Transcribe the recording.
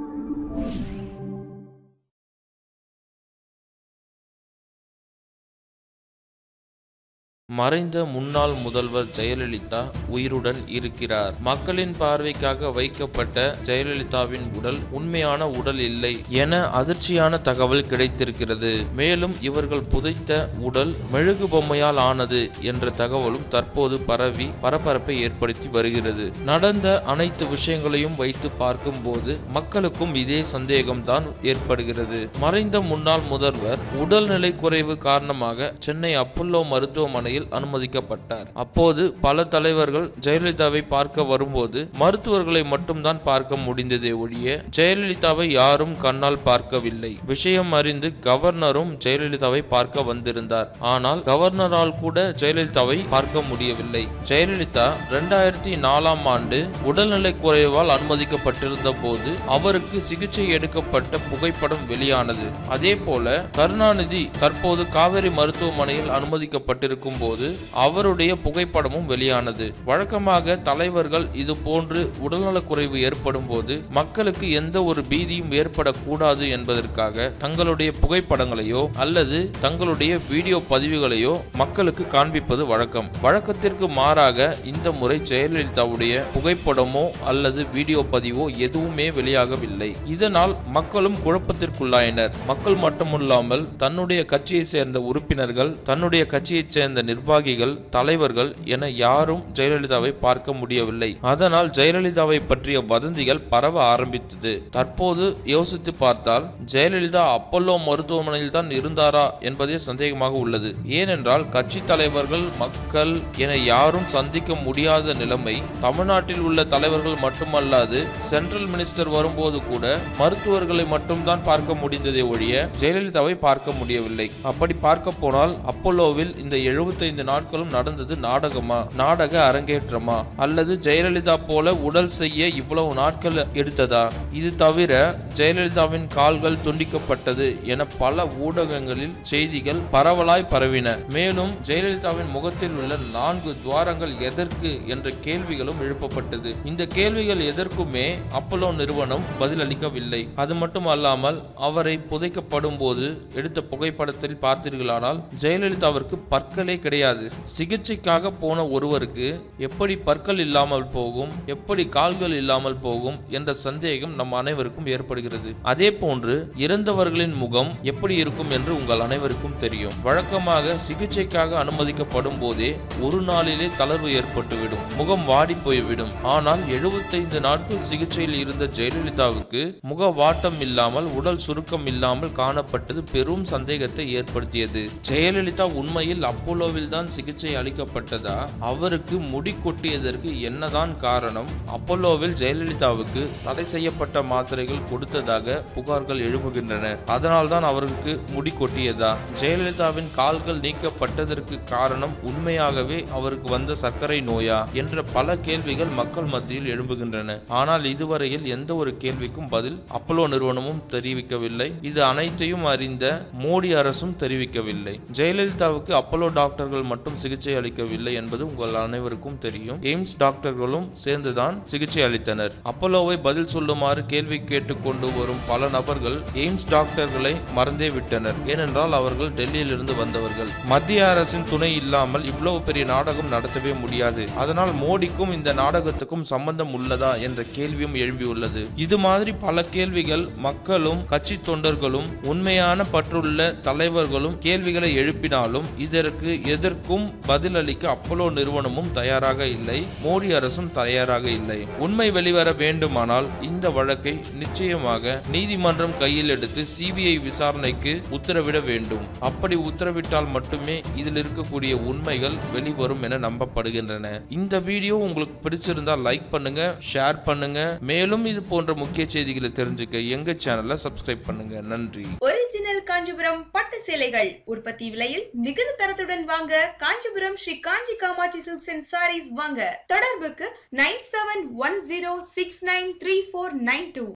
மறைந்த முன்னாள் முதல்வர் ஜெயலலிதா உயிருடன் இருக்கிறார் மக்களின் பார்வைக்காக வைக்கப்பட்ட ஜெயலலிதாவின் உடல் உண்மையான உடல் இல்லை என அதிர்ச்சியான தகவல் கிடைத்திருக்கிறது மேலும் இவர்கள் புதைத்த உடல் மெழுகு பொம்மையால் ஆனது என்ற தகவலும் தற்போது பரவி பரபரப்பை ஏற்படுத்தி வருகிறது நடந்த அனைத்து விஷயங்களையும் வைத்து பார்க்கும்போது மக்களுக்கும் இதே சந்தேகம்தான் ஏற்படுகிறது மறைந்த முன்னாள் முதல்வர் உடல்நிலை குறைவு காரணமாக சென்னை அப்பல்லோ மருத்துவமனையில் அனுமதிக்கப்பட்டார் அப்போது பல தலைவர்கள் ஜெயலலிதாவை பார்க்க வரும்போது மருத்துவர்களை மட்டும்தான் பார்க்க முடிந்ததே ஒழிய ஜெயலலிதாவை யாரும் கண்ணால் பார்க்கவில்லை விஷயம் அறிந்து கவர்னரும் ஜெயலலிதாவை பார்க்க வந்திருந்தார் ஆனால் கவர்னரால் கூட ஜெயலலிதாவை பார்க்க முடியவில்லை ஜெயலலிதா இரண்டாயிரத்தி நாலாம் ஆண்டு உடல்நலை குறைவால் அனுமதிக்கப்பட்டிருந்த போது அவருக்கு சிகிச்சை எடுக்கப்பட்ட புகைப்படம் வெளியானது அதே போல கருணாநிதி தற்போது காவேரி மருத்துவமனையில் அனுமதிக்கப்பட்டிருக்கும் போது அவருடைய புகைப்படமும் வெளியானது வழக்கமாக தலைவர்கள் இது போன்று உடல்நலக்குறைவு ஏற்படும் போது மக்களுக்கு எந்த ஒரு பீதியும் ஏற்படக்கூடாது என்பதற்காக தங்களுடைய புகைப்படங்களையோ அல்லது தங்களுடைய வீடியோ பதிவுகளையோ மக்களுக்கு காண்பிப்பது வழக்கம் வழக்கத்திற்கு மாறாக இந்த முறை ஜெயலலிதாவுடைய புகைப்படமோ அல்லது வீடியோ பதிவோ எதுவுமே வெளியாகவில்லை இதனால் மக்களும் குழப்பத்திற்குள்ளாயினர் மக்கள் மட்டுமல்லாமல் தன்னுடைய கட்சியை சேர்ந்த உறுப்பினர்கள் தன்னுடைய கட்சியைச் சேர்ந்த நிர்வாகிகள் தலைவர்கள் என யாரும் ஜெயலலிதாவை பார்க்க முடியவில்லை அதனால் ஜெயலலிதாவை பற்றிய வதந்திகள் பரவ ஆரம்பித்தது தற்போது யோசித்து பார்த்தால் ஜெயலலிதா அப்பல்லோ மருத்துவமனையில் தான் இருந்தாரா என்பதே சந்தேகமாக உள்ளது ஏனென்றால் கட்சி தலைவர்கள் மக்கள் என யாரும் சந்திக்க முடியாத நிலைமை தமிழ்நாட்டில் உள்ள தலைவர்கள் மட்டுமல்லாது சென்ட்ரல் மினிஸ்டர் வரும்போது கூட மருத்துவர்களை மட்டும்தான் பார்க்க முடிந்ததே ஒழிய ஜெயலலிதாவை பார்க்க முடியவில்லை அப்படி பார்க்க போனால் அப்பல்லோவில் இந்த 75 நாட்களும் நடந்தது நாடகமா நாடக அரங்கேற்றமா அல்லது ஜெயலலிதா போல உடல் செய்ய இவ்வளவு நாட்கள் எடுத்ததா இது தவிர ஜெயலலிதாவின் கால்கள் துண்டிக்கப்பட்டது என பல ஊடகங்களில் செய்திகள் பரவலாய் பரவின மேலும் ஜெயலலிதாவின் முகத்தில் உள்ள நான்கு துவாரங்கள் எதற்கு என்ற கேள்விகளும் எழுப்பப்பட்டது இந்த கேள்விகள் எதற்குமே அப்பல்லோ நிறுவனம் பதிலளிக்கவில்லை அது மட்டும் அல்லாமல் அவரை புதைக்கப்படும் போது எடுத்த புகைப்படத்தில் பார்த்தீர்களானால் ஜெயலலிதாவிற்கு பற்களே கிடையாது சிகிச்சைக்காக போன ஒருவருக்கு எப்படி பற்கள் இல்லாமல் போகும் எப்படி கால்கள் இல்லாமல் போகும் என்ற சந்தேகம் நம் அனைவருக்கும் ஏற்படுகிறது அதே போன்று இறந்தவர்களின் முகம் எப்படி இருக்கும் என்று உங்கள் அனைவருக்கும் தெரியும் வழக்கமாக சிகிச்சைக்காக அனுமதிக்கப்படும் போதே ஒரு நாளிலே தளர்வு ஏற்பட்டுவிடும் முகம் வாடி போய்விடும் ஆனால் 75 நாட்கள் சிகிச்சையில் இருந்த ஜெயலலிதாவுக்கு முக வாட்டம் இல்லாமல் உடல் சுருக்கம் இல்லாமல் காணப்பட்டது பெரும் சந்தேகத்தை ஏற்படுத்தியது ஜெயலலிதா உண்மையில் அப்போலோவில் தான் சிகிச்சை அளிக்கப்பட்டதா அவருக்கு முடி கொட்டியதற்கு என்னதான் காரணம் அப்போலோவில் ஜெயலலிதாவுக்கு தடை செய்யப்பட்ட மாத்திரைகள் கொடுத்ததாக புகார்கள் எழுப்புகின்றன அதனால்தான் அவருக்கு முடி கொட்டியதா ஜெயலலிதாவின் கால்கள் நீக்கப்பட்டதற்கு காரணம் உண்மையாகவே அவருக்கு வந்த சர்க்கரை நோயா என்ற பல கேள்விகள் மக்கள் மத்தியில் எழும்புகின்றன ஆனால் இதுவரையில் எந்த ஒரு கேள்விக்கும் பதில் அப்போலோ நிறுவனமும் தெரிவிக்கவில்லை இது அனைத்தையும் அறிந்த மோடி அரசும் தெரிவிக்கவில்லை ஜெயலலிதாவுக்கு அப்போலோ டாக்டர்கள் மட்டும் சிகிச்சை அளிக்கவில்லை என்பது உங்கள் அனைவருக்கும் தெரியும் எய்ம்ஸ் டாக்டர்களும் சேர்ந்துதான் சிகிச்சை அளித்தனர் அப்போலோவை பதில் சொல்லுமாறு கேள்வி கேட்டுக்கொண்டு வரும் பல நபர்கள் எய்ம்ஸ் டாக்டர்களை மறந்தே விட்டனர் ஏனென்றால் அவர்கள் டெல்லியிலிருந்து வந்தவர்கள் மத்திய அரசின் துணை இல்லாமல் இவ்வளவு பெரிய நாடகம் நடத்தவே முடியாது அதனால் மோடிக்கும் இந்த நாடகத்துக்கும் சம்பந்தம் உள்ளதா என்ற கேள்வியும் எழும்பியுள்ளது இது மாதிரி பல கேள்விகள் மக்களும் கட்சி தொண்டர்களும் உண்மையான பற்றுள்ள தலைவர்களும் கேள்விகளை எழுப்பினாலும் இதற்கு எதற்கும் பதிலளிக்க அப்போலோ நிறுவனமும் தயாராக இல்லை மோடி அரசும் தயாராக இல்லை உண்மை வெளிவர வேண்டுமானால் இந்த வழக்கை நிச்சயமாக நீதிமன்றம் கையில் எடுத்து சிபிஐ விசாரணைக்கு உத்தரவிட வேண்டும் அப்படி உத்தரவிட்டால் மட்டுமே இதில் இருக்கக்கூடிய உண்மைகள் வெளிவரும் என நம்பப்படுகின்றன இந்த வீடியோ உங்களுக்கு பிடிச்சிருந்தா லைக் பண்ணுங்க ஷேர் பண்ணுங்க மேலும் இது போன்ற முக்கிய செய்திகளை தெரிஞ்சுக்க எங்க சேனலை சப்ஸ்கிரைப் பண்ணுங்க நன்றி ஒரிஜினல் காஞ்சிபுரம் பட்டு சேலைகள் உற்பத்தி விலையில் மிகுந்த தரத்துடன் வாங்க Kanchipuram Shri Kanchi Kamakshi silks and sarees வாங்க தொடர்புக்கு nine seven one zero six nine three four nine two